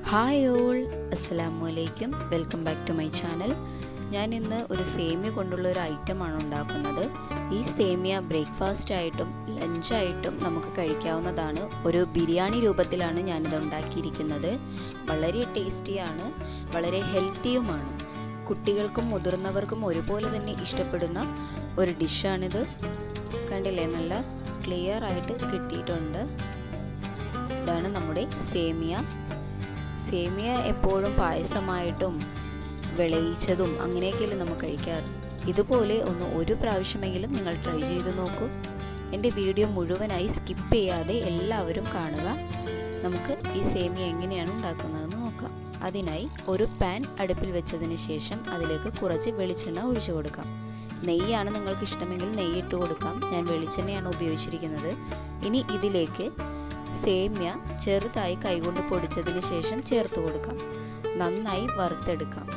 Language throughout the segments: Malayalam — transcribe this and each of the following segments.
ഹായ് ഓൾ അസ്സലാമു അലൈക്കും welcome back to my channel ഞാൻ ഇന്ന് ഒരു സേമിയ കൊണ്ടുള്ള ഒരു ഐറ്റമാണ് ഉണ്ടാക്കുന്നത് ഈ സേമിയ ബ്രേക്ക്ഫാസ്റ്റ് ആയിട്ടും ലഞ്ചായിട്ടും നമുക്ക് കഴിക്കാവുന്നതാണ് ഒരു ബിരിയാണി രൂപത്തിലാണ് ഞാനിത് ഉണ്ടാക്കിയിരിക്കുന്നത് വളരെ ടേസ്റ്റിയാണ് വളരെ ഹെൽത്തിയുമാണ് കുട്ടികൾക്കും മുതിർന്നവർക്കും ഒരുപോലെ തന്നെ ഇഷ്ടപ്പെടുന്ന ഒരു ഡിഷാണിത് കണ്ടില്ലേ നല്ല ക്ലിയർ ആയിട്ട് കിട്ടിയിട്ടുണ്ട് ഇതാണ് നമ്മുടെ സേമിയ സേമിയ എപ്പോഴും പായസമായിട്ടും വിളയിച്ചതും അങ്ങനെയൊക്കെയല്ലേ നമുക്ക് കഴിക്കാറ് ഇതുപോലെ ഒന്ന് ഒരു പ്രാവശ്യമെങ്കിലും നിങ്ങൾ ട്രൈ ചെയ്ത് നോക്കൂ എൻ്റെ വീഡിയോ മുഴുവനായി സ്കിപ്പ് ചെയ്യാതെ എല്ലാവരും കാണുക നമുക്ക് ഈ സേമിയ എങ്ങനെയാണ് ഉണ്ടാക്കുന്നതെന്ന് നോക്കാം അതിനായി ഒരു പാൻ അടുപ്പിൽ വെച്ചതിന് ശേഷം അതിലേക്ക് കുറച്ച് വെളിച്ചെണ്ണ ഒഴിച്ചു കൊടുക്കാം നെയ്യാണ് നിങ്ങൾക്ക് ഇഷ്ടമെങ്കിൽ നെയ്യ് ഇട്ട് കൊടുക്കാം ഞാൻ വെളിച്ചെണ്ണയാണ് ഉപയോഗിച്ചിരിക്കുന്നത് ഇനി ഇതിലേക്ക് സേമ്യ ചെറുതായി കൈകൊണ്ട് പൊടിച്ചതിന് ശേഷം ചേർത്ത് കൊടുക്കാം നന്നായി വറുത്തെടുക്കാം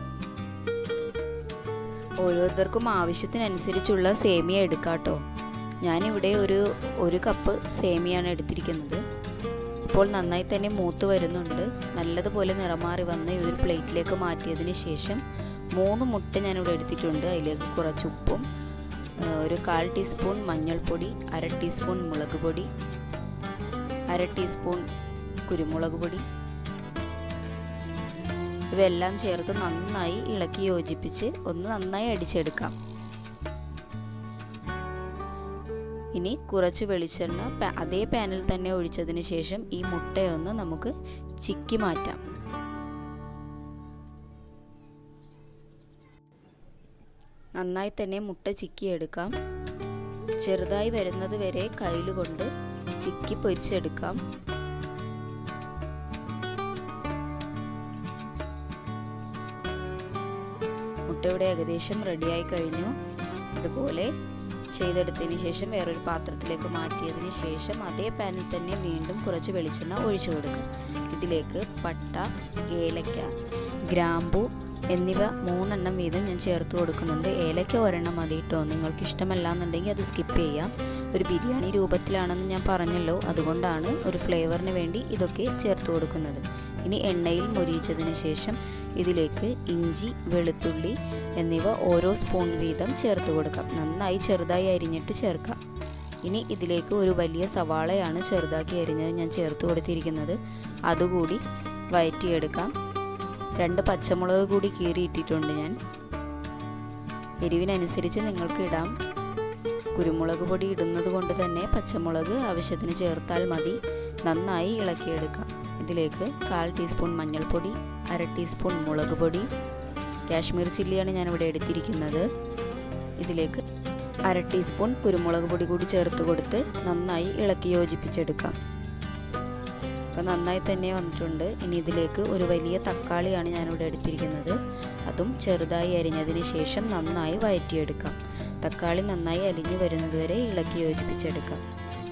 ഓരോരുത്തർക്കും ആവശ്യത്തിനനുസരിച്ചുള്ള സേമിയ എടുക്കാട്ടോ ഞാനിവിടെ ഒരു ഒരു കപ്പ് സേമിയാണ് എടുത്തിരിക്കുന്നത് ഇപ്പോൾ നന്നായി തന്നെ മൂത്ത് വരുന്നുണ്ട് നല്ലതുപോലെ നിറമാറി വന്ന് ഇതൊരു പ്ലേറ്റിലേക്ക് മാറ്റിയതിന് ശേഷം മൂന്ന് മുട്ട ഞാനിവിടെ എടുത്തിട്ടുണ്ട് അതിലേക്ക് കുറച്ച് ഉപ്പും ഒരു കാൽ ടീസ്പൂൺ മഞ്ഞൾപ്പൊടി അര ടീസ്പൂൺ മുളക് പൊടി അര ടീസ്പൂൺ കുരുമുളക് പൊടി ഇവയെല്ലാം ചേർത്ത് നന്നായി ഇളക്കി യോജിപ്പിച്ച് ഒന്ന് നന്നായി അടിച്ചെടുക്കാം ഇനി കുറച്ച് വെളിച്ചെണ്ണ അതേ പാനിൽ തന്നെ ഒഴിച്ചതിന് ശേഷം ഈ മുട്ടയൊന്ന് നമുക്ക് ചിക്കി മാറ്റാം നന്നായി തന്നെ മുട്ട ചിക്കിയെടുക്കാം ചെറുതായി വരുന്നത് വരെ കയ്യിൽ കൊണ്ട് ചിക്കി പൊരിച്ചെടുക്കാം മുട്ട ഇവിടെ ഏകദേശം റെഡിയായി കഴിഞ്ഞു ഇതുപോലെ ചെയ്തെടുത്തതിന് ശേഷം വേറൊരു പാത്രത്തിലേക്ക് മാറ്റിയതിന് ശേഷം അതേ പാനിൽ തന്നെ വീണ്ടും കുറച്ച് വെളിച്ചെണ്ണ ഒഴിച്ചു കൊടുക്കാം ഇതിലേക്ക് പട്ട ഏലക്ക ഗ്രാമ്പു എന്നിവ മൂന്നെണ്ണം വീതം ഞാൻ ചേർത്ത് കൊടുക്കുന്നുണ്ട് ഏലക്ക ഒരെണ്ണം മതി കേട്ടോ നിങ്ങൾക്ക് ഇഷ്ടമല്ല എന്നുണ്ടെങ്കിൽ അത് സ്കിപ്പ് ചെയ്യാം ഒരു ബിരിയാണി രൂപത്തിലാണെന്ന് ഞാൻ പറഞ്ഞല്ലോ അതുകൊണ്ടാണ് ഒരു ഫ്ലേവറിന് വേണ്ടി ഇതൊക്കെ ചേർത്ത് കൊടുക്കുന്നത് ഇനി എണ്ണയിൽ മൊരിയിച്ചതിന് ശേഷം ഇതിലേക്ക് ഇഞ്ചി വെളുത്തുള്ളി എന്നിവ ഓരോ സ്പൂൺ വീതം ചേർത്ത് കൊടുക്കാം നന്നായി ചെറുതായി അരിഞ്ഞിട്ട് ചേർക്കാം ഇനി ഇതിലേക്ക് ഒരു വലിയ സവാളയാണ് ചെറുതാക്കി അരിഞ്ഞത് ഞാൻ ചേർത്ത് കൊടുത്തിരിക്കുന്നത് അതുകൂടി വയറ്റിയെടുക്കാം രണ്ട് പച്ചമുളക് കൂടി കീറിയിട്ടിട്ടുണ്ട് ഞാൻ എരിവിനനുസരിച്ച് നിങ്ങൾക്ക് ഇടാം കുരുമുളക് പൊടി ഇടുന്നത് കൊണ്ട് തന്നെ പച്ചമുളക് ആവശ്യത്തിന് ചേർത്താൽ മതി നന്നായി ഇളക്കിയെടുക്കാം ഇതിലേക്ക് കാൽ ടീസ്പൂൺ മഞ്ഞൾപ്പൊടി അര ടീസ്പൂൺ മുളക് പൊടി കാശ്മീർ ചില്ലിയാണ് ഞാനിവിടെ എടുത്തിരിക്കുന്നത് ഇതിലേക്ക് അര ടീസ്പൂൺ കുരുമുളക് പൊടി കൂടി ചേർത്ത് കൊടുത്ത് നന്നായി ഇളക്കി യോജിപ്പിച്ചെടുക്കാം അപ്പോൾ നന്നായി തന്നെ വന്നിട്ടുണ്ട് ഇനി ഇതിലേക്ക് ഒരു വലിയ തക്കാളിയാണ് ഞാനിവിടെ എടുത്തിരിക്കുന്നത് അതും ചെറുതായി അരിഞ്ഞതിന് ശേഷം നന്നായി വയറ്റിയെടുക്കാം തക്കാളി നന്നായി അലിഞ്ഞു വരുന്നത് വരെ ഇളക്കി യോജിപ്പിച്ചെടുക്കാം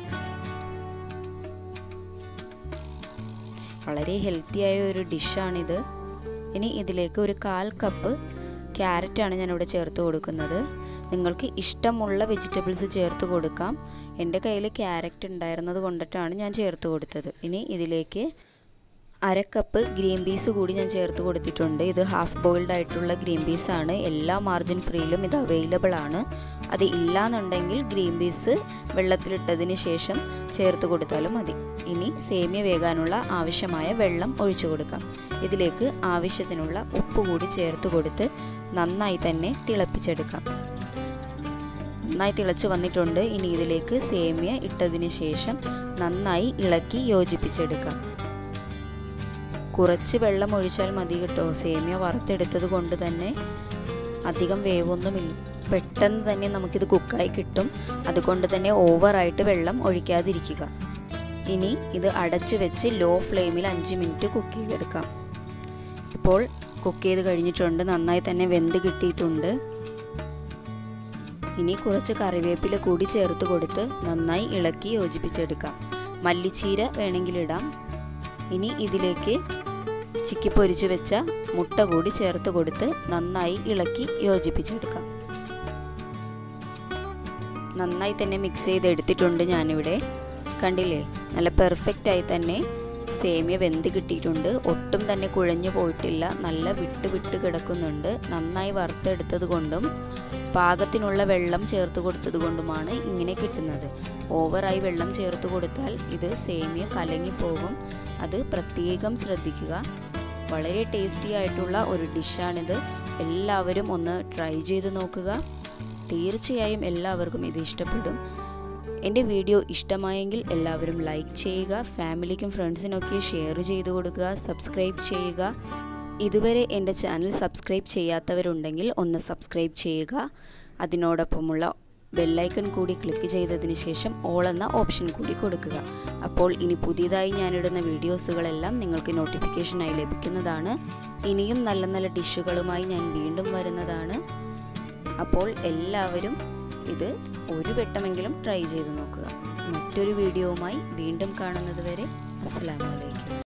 വളരെ ഹെൽത്തിയായ ഒരു ഡിഷാണിത് ഇനി ഇതിലേക്ക് ഒരു കാൽ കപ്പ് ക്യാരറ്റാണ് ഞാനിവിടെ ചേർത്ത് കൊടുക്കുന്നത് നിങ്ങൾക്ക് ഇഷ്ടമുള്ള വെജിറ്റബിൾസ് ചേർത്ത് കൊടുക്കാം എൻ്റെ കയ്യിൽ ക്യാരറ്റ് ഉണ്ടായിരുന്നത് കൊണ്ടിട്ടാണ് ഞാൻ ചേർത്ത് കൊടുത്തത് ഇനി ഇതിലേക്ക് അര കപ്പ് ഗ്രീൻ പീസ് കൂടി ഞാൻ ചേർത്ത് കൊടുത്തിട്ടുണ്ട് ഇത് ഹാഫ് ബോയിൽഡ് ആയിട്ടുള്ള ഗ്രീൻ പീസാണ് എല്ലാ മാർജിൻ ഫ്രീയിലും ഇത് അവൈലബിൾ ആണ് അത് ഇല്ലാന്നുണ്ടെങ്കിൽ ഗ്രീൻ പീസ് വെള്ളത്തിലിട്ടതിന് ശേഷം ചേർത്ത് കൊടുത്താലും മതി ഇനി സേമിയ വേകാനുള്ള ആവശ്യമായ വെള്ളം ഒഴിച്ചു കൊടുക്കാം ഇതിലേക്ക് ആവശ്യത്തിനുള്ള ഉപ്പ് കൂടി ചേർത്ത് കൊടുത്ത് നന്നായി തന്നെ തിളപ്പിച്ചെടുക്കാം നന്നായി തിളച്ച് വന്നിട്ടുണ്ട് ഇനി ഇതിലേക്ക് സേമിയ ഇട്ടതിന് ശേഷം നന്നായി ഇളക്കി യോജിപ്പിച്ചെടുക്കാം കുറച്ച് വെള്ളം ഒഴിച്ചാൽ മതി കേട്ടോ സേമിയ വറുത്തെടുത്തത് കൊണ്ട് തന്നെ അധികം വേവൊന്നുമില്ല പെട്ടെന്ന് തന്നെ നമുക്കിത് കുക്കായി കിട്ടും അതുകൊണ്ട് തന്നെ ഓവറായിട്ട് വെള്ളം ഒഴിക്കാതിരിക്കുക ഇനി ഇത് അടച്ചു വെച്ച് ലോ ഫ്ലെയിമിൽ അഞ്ച് മിനിറ്റ് കുക്ക് ചെയ്തെടുക്കാം ഇപ്പോൾ കുക്ക് ചെയ്ത് കഴിഞ്ഞിട്ടുണ്ട് നന്നായി തന്നെ വെന്ത് കിട്ടിയിട്ടുണ്ട് ഇനി കുറച്ച് കറിവേപ്പില കൂടി ചേർത്ത് കൊടുത്ത് നന്നായി ഇളക്കി യോജിപ്പിച്ചെടുക്കാം മല്ലിച്ചീര വേണമെങ്കിൽ ഇടാം ഇനി ഇതിലേക്ക് ചിക്കി പൊരിച്ചു വെച്ച മുട്ട കൂടി ചേർത്ത് കൊടുത്ത് നന്നായി ഇളക്കി യോജിപ്പിച്ചെടുക്കാം നന്നായി തന്നെ മിക്സ് ചെയ്തെടുത്തിട്ടുണ്ട് ഞാനിവിടെ കണ്ടില്ലേ നല്ല പെർഫെക്റ്റ് ആയി തന്നെ സേമിയ വെന്ത് കിട്ടിയിട്ടുണ്ട് ഒട്ടും തന്നെ കുഴഞ്ഞു പോയിട്ടില്ല നല്ല വിട്ട് വിട്ട് കിടക്കുന്നുണ്ട് നന്നായി വറുത്തെടുത്തത് കൊണ്ടും പാകത്തിനുള്ള വെള്ളം ചേർത്ത് കൊടുത്തത് കൊണ്ടുമാണ് ഇങ്ങനെ കിട്ടുന്നത് ഓവറായി വെള്ളം ചേർത്ത് കൊടുത്താൽ ഇത് സേമിയ കലങ്ങിപ്പോകും അത് പ്രത്യേകം ശ്രദ്ധിക്കുക വളരെ ടേസ്റ്റി ആയിട്ടുള്ള ഒരു ഡിഷാണിത് എല്ലാവരും ഒന്ന് ട്രൈ ചെയ്ത് നോക്കുക തീർച്ചയായും എല്ലാവർക്കും ഇത് ഇഷ്ടപ്പെടും എൻ്റെ വീഡിയോ ഇഷ്ടമായെങ്കിൽ എല്ലാവരും ലൈക്ക് ചെയ്യുക ഫാമിലിക്കും ഫ്രണ്ട്സിനൊക്കെ ഷെയർ ചെയ്ത് കൊടുക്കുക സബ്സ്ക്രൈബ് ചെയ്യുക ഇതുവരെ എൻ്റെ ചാനൽ സബ്സ്ക്രൈബ് ചെയ്യാത്തവരുണ്ടെങ്കിൽ ഒന്ന് സബ്സ്ക്രൈബ് ചെയ്യുക അതിനോടൊപ്പമുള്ള ബെല്ലൈക്കൺ കൂടി ക്ലിക്ക് ചെയ്തതിന് ശേഷം ഓൾ എന്ന ഓപ്ഷൻ കൂടി കൊടുക്കുക അപ്പോൾ ഇനി പുതിയതായി ഞാനിടുന്ന വീഡിയോസുകളെല്ലാം നിങ്ങൾക്ക് നോട്ടിഫിക്കേഷനായി ലഭിക്കുന്നതാണ് ഇനിയും നല്ല നല്ല ഡിഷുകളുമായി ഞാൻ വീണ്ടും വരുന്നതാണ് അപ്പോൾ എല്ലാവരും ഇത് ഒരു വട്ടമെങ്കിലും ട്രൈ ചെയ്ത് നോക്കുക മറ്റൊരു വീഡിയോവുമായി വീണ്ടും കാണുന്നത് വരെ അസ്സാം വലൈക്കും